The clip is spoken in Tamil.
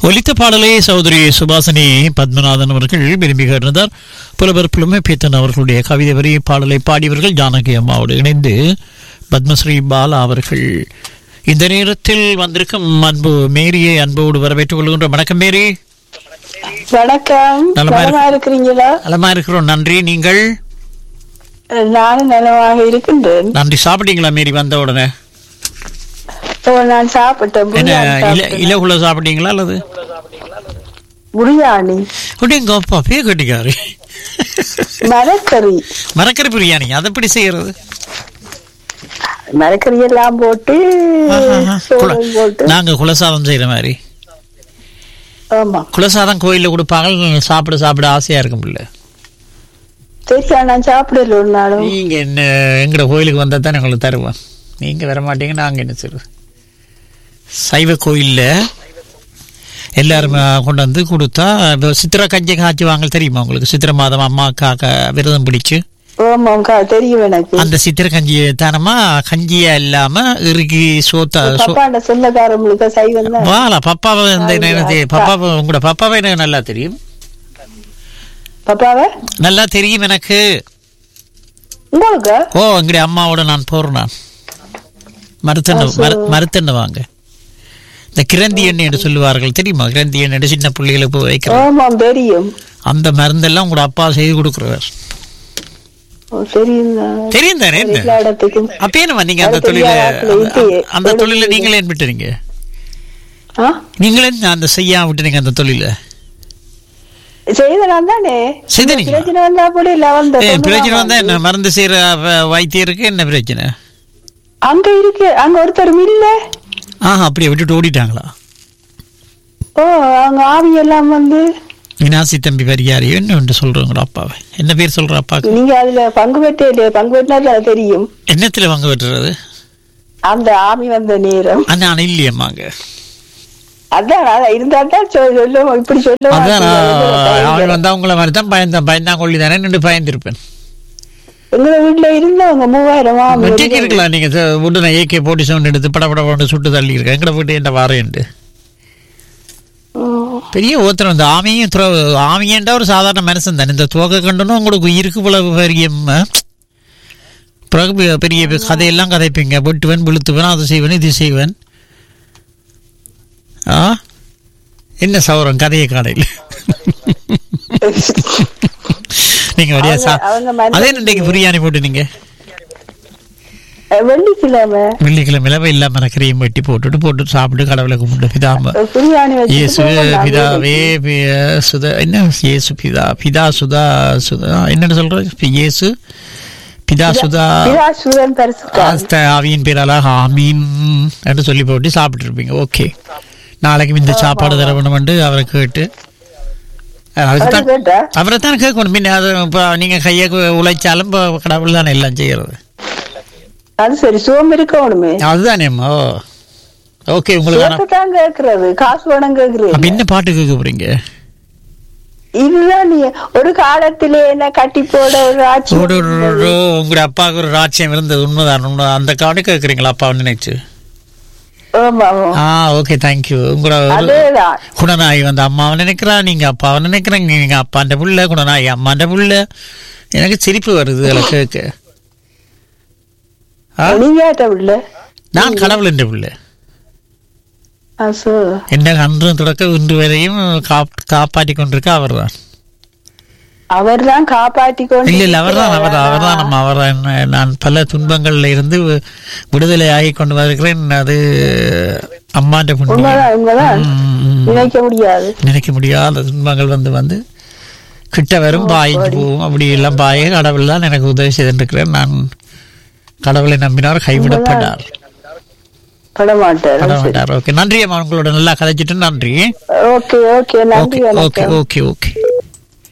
ஒலித்த பாடலை சகோதரி சுபாசினி பத்மநாதன் அவர்கள் விரும்பி கேட்டிருந்தார் புலவர் புலமை பீத்தன் அவர்களுடைய கவிதை வரி பாடலை பாடியவர்கள் ஜானகி அம்மாவோடு இணைந்து பத்மஸ்ரீ பாலா அவர்கள் இந்த நேரத்தில் வந்திருக்கும் அன்பு மேரியை அன்போடு வரவேற்றுக் கொள்கின்ற வணக்கம் மேரி வணக்கம் நலமா நலமா இருக்கிறீங்களா நலமா இருக்கிறோம் நன்றி நீங்கள் நானும் நலமாக இருக்கின்றேன் நன்றி சாப்பிட்டீங்களா மேரி வந்த உடனே ஓ, நான் சாப்பிட்டேன் என்ன பிரியாணி இல சாப்பிட்டேன். இலகுல சாப்பிட்டீங்களா அல்லது பிரியாணி அப்படிங்க அப்பா பே கட்டிக்காரு மரக்கறி மரக்கறி பிரியாணி அதை எப்படி செய்யறது மரக்கறி எல்லாம் போட்டு சோளம் போட்டு நாங்க குலசாதம் செய்யற மாதிரி ஆமா குலசாதம் கோயில்ல கொடுப்பாங்க சாப்பிட சாப்பிட ஆசையா இருக்கும் பிள்ளை சரியா நான் சாப்பிடல ஒரு நாளும் நீங்க என்ன எங்கட கோயிலுக்கு வந்தா தான் உங்களுக்கு தருவோம் நீங்க வர மாட்டீங்க நாங்க என்ன செய்வோம் சைவ கோயில்ல எல்லாரும் அஹ், கொண்டு வந்து கொடுத்தா இப்ப சித்திரை கஞ்சி காய்ச்சி வாங்க தெரியுமா உங்களுக்கு சித்திரை மாதம் அம்மா காக்க விரதம் பிடிச்சு ஆமாக்கா தெரியும் எனக்கு அந்த சித்திரை கஞ்சி தானமா கஞ்சியா இல்லாம இறுகி சோத்தா சோ பப்பாண்ட சொந்தக்காரங்களுக்கு சைவம் தான் வாலா பப்பாவை இந்த எனக்கு பப்பாவை உங்களோட பப்பாவை எனக்கு நல்லா தெரியும் பப்பாவ நல்லா தெரியும் எனக்கு உங்களுக்கு ஓ எங்களுடைய அம்மாவோட நான் போறேன் நான் மருத்தெண்ண மரு- மருத்தெண்ண வாங்க இந்த கிரந்தி எண்ணெய் என்று சொல்லுவார்கள் தெரியுமா கிரந்தி எண்ணெய் சின்ன பிள்ளைகளுக்கு போய் வைக்கிறோம் ஆமாம் தெரியும் அந்த மருந்தெல்லாம் உங்களோட அப்பா செய்து கொடுக்குறவர் ஓ, தெரியும் தான். தெரியும் தானே என்ன எல்லா இடத்துக்கும் அப்ப என்னமா நீங்க அந்த அது தொழில தெரியாத ஆட்கள் இல்லையே. அந்த தொழில நீங்களே ஏன் விட்டுறீங்க ஆ? நீங்களே அந்த செய்யாம விட்டுறீங்க அந்த தொழில செய்தலாம் தானே செய்தீங்களா? பிரச்சனை வந்தா கூட இல்ல வந்த ஏ சொந்தமா பிரச்சனை வந்தா வந்து. என்ன மருந்து செய்யற வ- வைத்தியருக்கு என்ன பிரச்சனை அங்க இருக்கு அங்க ஒருத்தரும் இல்ல ஆஹா அப்படியே விட்டுட்டு ஓடிட்டாங்களா ஓ அங்க ஆவி எல்லாம் வந்து மீனாசி தம்பி வரியாரி என்ன ஒன்று சொல்றவங்களா அப்பாவை என்ன பேர் சொல்ற அப்பாக்கு நீங்க அதுல பங்கு பெற்றே இல்லையா பங்கு பெற்றினா அது தெரியும் என்னத்துல வாங்க வெட்டுறது அந்த ஆவி வந்த நேரம் அண்ணா இல்லையம்மாங்க அதான் அதான் இருந்தா தான் சொ- சொல்லுவோம் இப்படி அதான் அவன் சொல்லுவாங்க வந்தா உங்களை மாதிரி தான் பயந்தான் பயந்தான் கொள்ளி தானே நின்று பயந்திருப்பேன் எங்க வீட்டுல இருந்தவங்க மூவாயிரம் ஆவி வெட்டிக்கு வந்து- இருக்கலாம் நீங்க ச- உடனே ஏகே போட்டி சவுண்ட் எடுத்து பட பட பட சுட்டு தள்ளி இருக்க எங்கட வீட்டு என்ன வாரேன்ட்டு ம். பெரிய ஓத்திரம் இந்த ஆமையும் துற ஆமையண்டா ஒரு சாதாரண மனுஷன் தானே இந்த துவக்க கண்டனும் உங்களுக்கு உயிருக்கு இவ்வளவு பெரிய ம, பிறகு பெ- பெரிய பெரிய கதையெல்லாம் கதைப்பீங்க வெட்டுவன் விழுத்துவன் அது செய்வன் இது செய்வன் ஆ என்ன சௌரம் கதையை காடையில் நீங்க வழியா சா அவங்க- அவங்க மனுஷன் அதே இன்றைக்கு பிரியாணி போட்டு நீங்க அஹ் வெள்ளிக்கிழமை வெள்ளிக்கிழமையில இல்லாம மரக்கரையும் வெட்டி போட்டுட்டு போட்டு சாப்பிட்டு கடவுளை கும்பிட்டு பிதாம அஹ் பிரியாணி இயேசு வச்சு பிதாவே பி- சுதா என்ன இயேசு பிதா பிதா சுதா சுதா என்னன்னு சொல்ற இயேசு பிதா சுதா பிராசுரன் பரிசுத்தா ஆஸ்த ஆவியின் பேராலாக ஆமீன் என்று சொல்லி போட்டு சாப்பிட்டு இருப்பீங்க ஓகே நாளைக்கு இந்த சாப்பாடு தர வேணுமென்று அவரை கேட்டு அதுக்கு அது தான் கேட்டா அவரை தான் கேட்கணும் பின்ன அது இப்போ நீங்கள் கையை உழைச்சாலும் இப்போ கடவுள் தானே எல்லாம் செய்யறது அது சரி சுகம் இருக்கணுமே அதுதானேம்மா ஓ ஓகே உங்களுக்கு தான் கேக்குறது காசு பணம் கேக்குறது அப்ப என்ன பாட்டு கேட்க போறீங்க இதுதான் நீ ஒரு காலத்திலே என்ன கட்டி போட ஒரு ஆட்சி ஒரு ஒரு- ஒரு உங்களுடைய அப்பாவுக்கு ஒரு ராட்சியம் இருந்தது உண்மைதான் உண்மை அந்த காவடி கேட்குறீங்களா அப்பா நினைச்சு ஆமா ஆமா. ஆ ஓகே தேங்க்யூ உங்களோட ஒரு அதேதான் குணநாயகி வந்து அம்மாவை நினைக்கிறா நீங்க அப்பாவை நினைக்கிறீங்க நீங்க அப்பாண்ட புள்ள குணநாயகி அம்மாண்ட புள்ள எனக்கு சிரிப்பு வருது அதில் கேட்க ஆ? நீங்க ஏட்ட உள்ள நான் கடவுள் என்ற புள்ள அசோ என்ன அன்று தொடக்க இன்று வரையும் காப் காப்பாற்றி கொண்டிருக்க அவர்தான் அவர் தான் காப்பாற்றி கொண்டு இல்ல இல்ல அவர்தான் அவர்தான் அவர்தான் நம்ம அவர்தான் நான் பல துன்பங்கள்ல இருந்து வி- விடுதலை ஆகி கொண்டு வருகிறேன் அது அம்மாண்ட புண்ணியம் உண்மைதான் உண்மைதான் ம், நினைக்க முடியாது நினைக்க முடியாத துன்பங்கள் வந்து வந்து கிட்ட வரும் பாய்ஞ்சு போகும் அப்படி எல்லாம் பாய கடவுள் தான் எனக்கு உதவி செய்திருக்கிறேன் நான் கடவுளை நம்பினார் கைவிடப்பட்டார் பட மாட்டார் படமாட்டார் ஓகே நன்றி அம்மா உங்களோட நல்லா கதைச்சிட்டு நன்றி ஓகே ஓகே நன்றி ஓகே ஓகே வணக்கம் ஓகே ஓகே